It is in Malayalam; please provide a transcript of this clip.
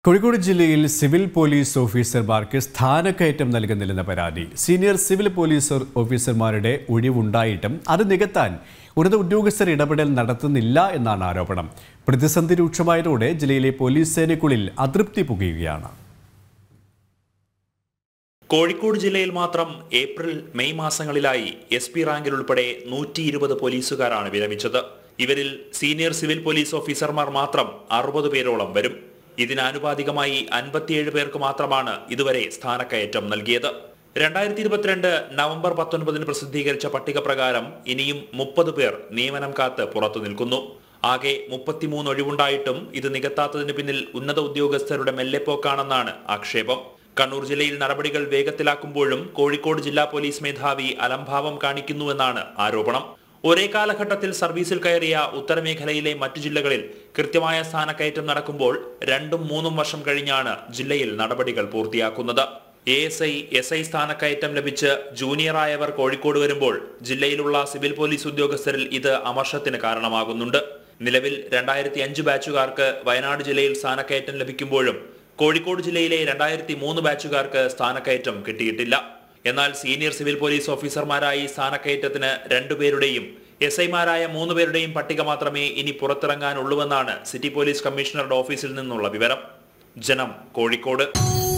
കോഴിക്കോട് ജില്ലയിൽ സിവിൽ പോലീസ് ഓഫീസർമാർക്ക് സ്ഥാനക്കയറ്റം നൽകുന്നില്ലെന്ന പരാതി സീനിയർ സിവിൽ പോലീസ് ഓഫീസർമാരുടെ ഒഴിവുണ്ടായിട്ടും അത് നികത്താൻ ഉന്നത ഉദ്യോഗസ്ഥർ ഇടപെടൽ നടത്തുന്നില്ല എന്നാണ് ആരോപണം പ്രതിസന്ധി രൂക്ഷമായതോടെ ജില്ലയിലെ പോലീസ് സേനയ്ക്കുള്ളിൽ അതൃപ്തി പുകയുകയാണ് കോഴിക്കോട് ജില്ലയിൽ മാത്രം ഏപ്രിൽ മെയ് മാസങ്ങളിലായി എസ് പി റാങ്കിൽ ഉൾപ്പെടെ നൂറ്റി ഇരുപത് പോലീസുകാരാണ് വിരമിച്ചത് ഇവരിൽ സീനിയർ സിവിൽ പോലീസ് ഓഫീസർമാർ മാത്രം അറുപത് പേരോളം വരും ഇതിനാനുപാതികമായി അൻപത്തിയേഴ് പേർക്ക് മാത്രമാണ് ഇതുവരെ സ്ഥാനക്കയറ്റം നൽകിയത് രണ്ടായിരത്തി ഇരുപത്തിരണ്ട് നവംബർ പത്തൊൻപതിന് പ്രസിദ്ധീകരിച്ച പട്ടിക പ്രകാരം ഇനിയും മുപ്പത് പേർ നിയമനം കാത്ത് പുറത്തു നിൽക്കുന്നു ആകെ മുപ്പത്തിമൂന്ന് ഒഴിവുണ്ടായിട്ടും ഇത് നികത്താത്തതിന് പിന്നിൽ ഉന്നത ഉദ്യോഗസ്ഥരുടെ മെല്ലെപ്പോക്കാണെന്നാണ് ആക്ഷേപം കണ്ണൂർ ജില്ലയിൽ നടപടികൾ വേഗത്തിലാക്കുമ്പോഴും കോഴിക്കോട് ജില്ലാ പോലീസ് മേധാവി അലംഭാവം കാണിക്കുന്നുവെന്നാണ് ആരോപണം ഒരേ കാലഘട്ടത്തിൽ സർവീസിൽ കയറിയ ഉത്തരമേഖലയിലെ മറ്റു ജില്ലകളിൽ കൃത്യമായ സ്ഥാനക്കയറ്റം നടക്കുമ്പോൾ രണ്ടും മൂന്നും വർഷം കഴിഞ്ഞാണ് ജില്ലയിൽ നടപടികൾ പൂർത്തിയാക്കുന്നത് A S I S I സ്ഥാനക്കയറ്റം ലഭിച്ച് ജൂനിയറായവർ കോഴിക്കോട് വരുമ്പോൾ ജില്ലയിലുള്ള സിവിൽ പോലീസ് ഉദ്യോഗസ്ഥരിൽ ഇത് അമർഷത്തിന് കാരണമാകുന്നുണ്ട് നിലവിൽ രണ്ടായിരത്തി അഞ്ച് ബാച്ചുകാർക്ക് വയനാട് ജില്ലയിൽ സ്ഥാനക്കയറ്റം ലഭിക്കുമ്പോഴും കോഴിക്കോട് ജില്ലയിലെ രണ്ടായിരത്തി മൂന്ന് ബാച്ചുകാർക്ക് സ്ഥാനക്കയറ്റം കിട്ടിയിട്ടില്ല എന്നാൽ സീനിയർ സിവിൽ പോലീസ് ഓഫീസർമാരായി സ്ഥാനക്കയറ്റത്തിന് രണ്ടുപേരുടെയും എസ് ഐമാരായ മൂന്ന് പേരുടെയും പട്ടിക മാത്രമേ ഇനി പുറത്തിറങ്ങാനുള്ളൂവെന്നാണ് സിറ്റി പോലീസ് കമ്മീഷണറുടെ ഓഫീസിൽ നിന്നുള്ള വിവരം ജനം കോഴിക്കോട്